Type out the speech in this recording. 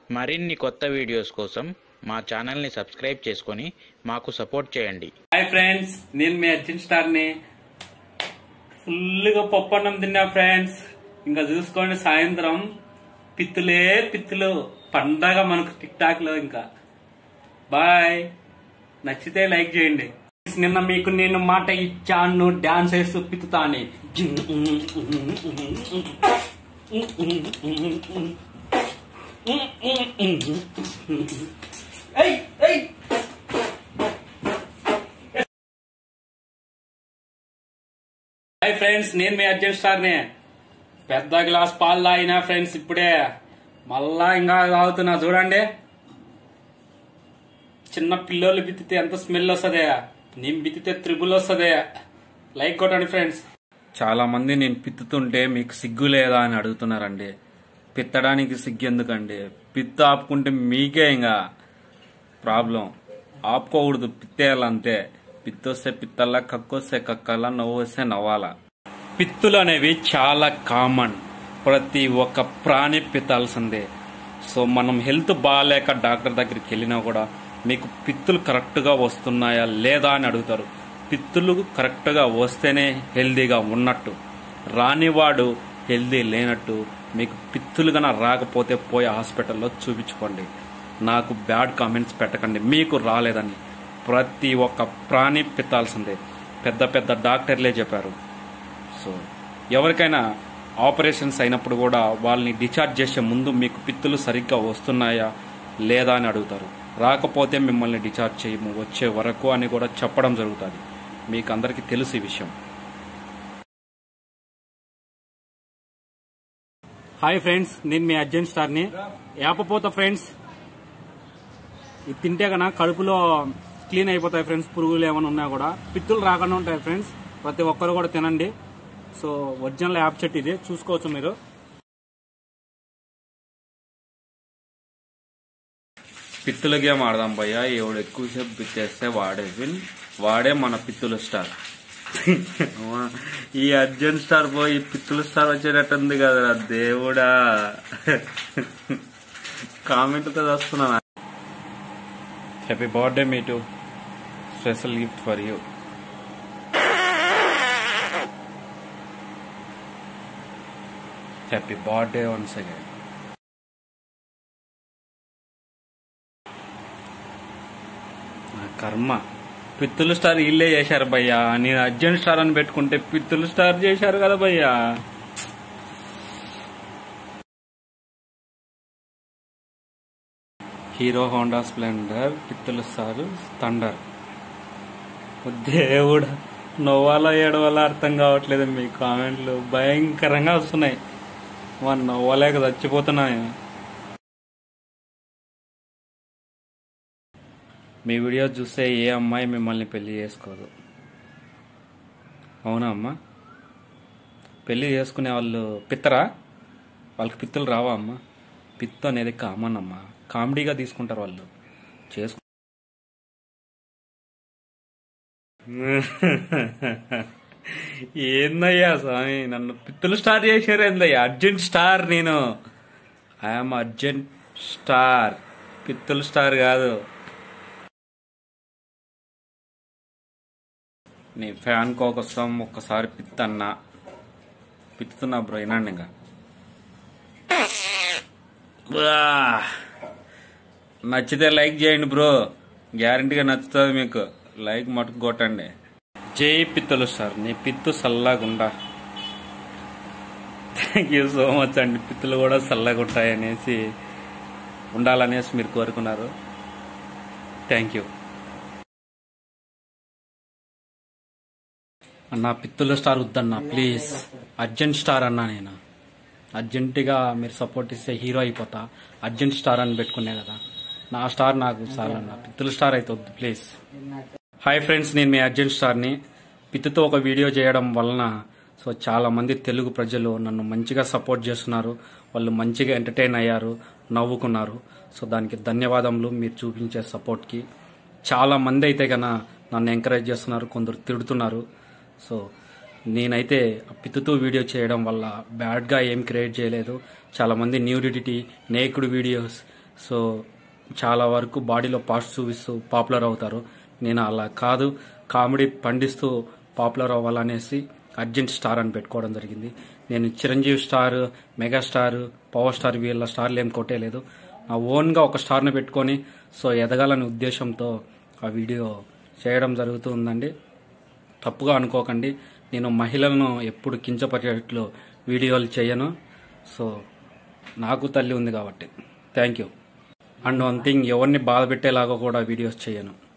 మరిన్ని కొత్త వీడియోస్ కోసం మా ఛానల్ని సబ్స్క్రైబ్ చేసుకొని మాకు సపోర్ట్ చేయండి హాయ్ ఫ్రెండ్స్ నేను మీ అర్జున్ స్టార్ ని ఫుల్గా పప్పు అన్నం తిన్నా ఫ్రెండ్స్ ఇంకా చూసుకోండి సాయంత్రం పిత్తులే పిత్తులు పండగ మనకు టిక్ టాక్ లో ఇంకా బాయ్ నచ్చితే లైక్ చేయండి నిన్న మీకు నేను మాట ఇచ్చాను డాన్స్ వేస్తూ పిత్తుతాని ఏయ్ ఏయ్ హాయ్ ఫ్రెండ్స్ నేను మీ అర్జున్ స్టార్ని పెద్ద గ్లాస్ పాలు తాగినా ఫ్రెండ్స్ ఇప్పుడే మళ్ళా ఇంకా తాగుతున్నా చూడండి చిన్న పిల్లోళ్ళు బిత్తితే ఎంత స్మెల్ వస్తుంది నేను బిత్తితే త్రిబుల్ వస్తుంది లైక్ కొట్టండి ఫ్రెండ్స్ చాలా మంది నేను పిత్తుతుంటే మీకు సిగ్గు లేదా అని అడుగుతున్నారండి పిత్తడానికి సిగ్గు ఎందుకండి పిత్తు ఆపుకుంటే మీకే ఇంకా ప్రాబ్లం ఆపుకోకూడదు పిత్తేయాలంతే పిత్తు వస్తే పిత్తల్లా కక్కు వస్తే కక్కల్లా నవ్వు వస్తే నవ్వాలా పిత్తులు అనేవి చాలా కామన్ ప్రతి ఒక్క ప్రాణి పిత్తాల్సిందే సో మనం హెల్త్ బాగాలేక డాక్టర్ దగ్గరికి వెళ్ళినా కూడా మీకు పిత్తులు కరెక్ట్గా వస్తున్నాయా లేదా అని అడుగుతారు పిత్తులు కరెక్ట్గా వస్తేనే హెల్దీగా ఉన్నట్టు రానివాడు హెల్దీ లేనట్టు మీకు పిత్తులు గన రాకపోతే పోయి హాస్పిటల్లో చూపించుకోండి నాకు బ్యాడ్ కామెంట్స్ పెట్టకండి మీకు రాలేదని ప్రతి ఒక్క ప్రాణి పిత్తాల్సిందే పెద్ద పెద్ద డాక్టర్లే చెప్పారు సో ఎవరికైనా ఆపరేషన్స్ అయినప్పుడు కూడా వాళ్ళని డిశ్చార్జ్ చేసే ముందు మీకు పిత్తులు సరిగ్గా వస్తున్నాయా లేదా అని అడుగుతారు రాకపోతే మిమ్మల్ని డిశ్చార్జ్ చేయము వచ్చే వరకు అని కూడా చెప్పడం జరుగుతుంది మీకు అందరికీ తెలుసు ఈ విషయం హాయ్ ఫ్రెండ్స్ నేను మీ అర్జెంట్ స్టార్ని యాపపోత ఫ్రెండ్స్ ఇది తింటే కన్నా కడుపులో క్లీన్ అయిపోతాయి ఫ్రెండ్స్ పురుగులు ఏమైనా ఉన్నా కూడా పిత్తులు రాకుండా ఉంటాయి ఫ్రెండ్స్ ప్రతి ఒక్కరు కూడా తినండి సో ఒరిజినల్ యాప్ చెట్టు ఇది చూసుకోవచ్చు మీరు పిత్తుల గేమ్ ఆడదాం భయ్య ఎవడు ఎక్కువసేపు పిత్తేస్తే వాడే విన్ వాడే మన పిత్తుల స్టార్ అమ్మా, ఈ అర్జున్ స్టార్ పోయి పిత్తుల స్టార్ వచ్చేటట్టుంది కదా దేవుడా కామెంట్తో వస్తున్నా హ్యాపీ బర్త్డే మీ టు special gift for you happy birthday once again నా కర్మ పిత్తులు స్టార్ ఇల్లే చేశారు భయ్యా నేను అర్జెంట్ స్టార్ అని పెట్టుకుంటే పిత్తులు స్టార్ చేశారు కదా భయ్యా హీరో హోండా స్ప్లెండర్ పిత్తులు స్టార్ థండర్ దేవుడు నవ్వాలో ఏడవాలో అర్థం కావట్లేదు మీ కామెంట్లు భయంకరంగా వస్తున్నాయి మన నవ్వలేక చచ్చిపోతున్నాయి మీ వీడియో చూస్తే ఏ అమ్మాయి మిమ్మల్ని పెళ్లి చేసుకోదు అవునా అమ్మా పెళ్లి చేసుకునే వాళ్ళు పిత్తరా వాళ్ళకి పిత్తులు రావా అమ్మా పిత్తు అనేది కామన్ అమ్మా కామెడీగా తీసుకుంటారు వాళ్ళు చేసుకు ఏందయ్యా స్వామి నన్ను పిత్తులు స్టార్ చేశారు ఏందయ్యా అర్జెంట్ స్టార్ నేను ఐఎమ్ అర్జెంట్ స్టార్ పిత్తులు స్టార్ కాదు నీ ఫ్యాన్ కోసం ఒక్కసారి పిత్తన్నా పిత్తుతున్నా బ్రో వినండి ఇంకా బా. నచ్చితే లైక్ చేయండి బ్రో గ్యారంటీగా నచ్చుతుంది మీకు లైక్ మటుకు కొట్టండి జై పిత్తులు సార్ నీ పిత్తు సల్లగుండా థ్యాంక్ యూ సో మచ్ అండి పిత్తులు కూడా చల్లగా ఉంటాయనేసి ఉండాలనేసి మీరు కోరుకున్నారు థ్యాంక్ యూ అన్న పిత్తుల స్టార్ వద్దన్నా ప్లీజ్ అర్జెంట్ స్టార్ అన్నా నేను అర్జెంటుగా మీరు సపోర్ట్ ఇస్తే హీరో అయిపోతా అర్జెంట్ స్టార్ అని పెట్టుకునే కదా నా స్టార్ నాకు చాలు అన్న పిత్తుల స్టార్ అయితే వద్దు ప్లీజ్ హాయ్ ఫ్రెండ్స్ నేను మీ అర్జెంట్ స్టార్ని పిత్తుతో ఒక వీడియో చేయడం వలన సో చాలా మంది తెలుగు ప్రజలు నన్ను మంచిగా సపోర్ట్ చేస్తున్నారు వాళ్ళు మంచిగా ఎంటర్టైన్ అయ్యారు నవ్వుకున్నారు సో దానికి ధన్యవాదములు మీరు చూపించే సపోర్ట్కి చాలా మంది అయితే కన నన్ను ఎంకరేజ్ చేస్తున్నారు కొందరు తిడుతున్నారు సో నేనైతే పిత్తుతో వీడియో చేయడం వల్ల బ్యాడ్గా ఏం క్రియేట్ చేయలేదు చాలామంది న్యూడిటీ నేకుడు వీడియోస్ సో చాలా వరకు బాడీలో పార్ట్స్ చూపిస్తూ పాపులర్ అవుతారు నేను అలా కాదు కామెడీ పండిస్తూ పాపులర్ అవ్వాలనేసి అర్జెంట్ స్టార్ అని పెట్టుకోవడం జరిగింది నేను Chiranjeevi star megastar power star వీళ్ళ స్టార్లు ఏం కొట్టేయలేదు నా ఓన్గా ఒక స్టార్ని పెట్టుకొని సో ఎదగాలనే ఉద్దేశంతో ఆ వీడియో చేయడం జరుగుతుందండి తప్పుగా అనుకోకండి నేను మహిళలను ఎప్పుడు కించపరిచేట్లు వీడియోలు చేయను సో నాకు తల్లి ఉంది కాబట్టి thank you and one thing ఎవరిని బాధ పెట్టేలాగా కూడా వీడియోస్ చేయను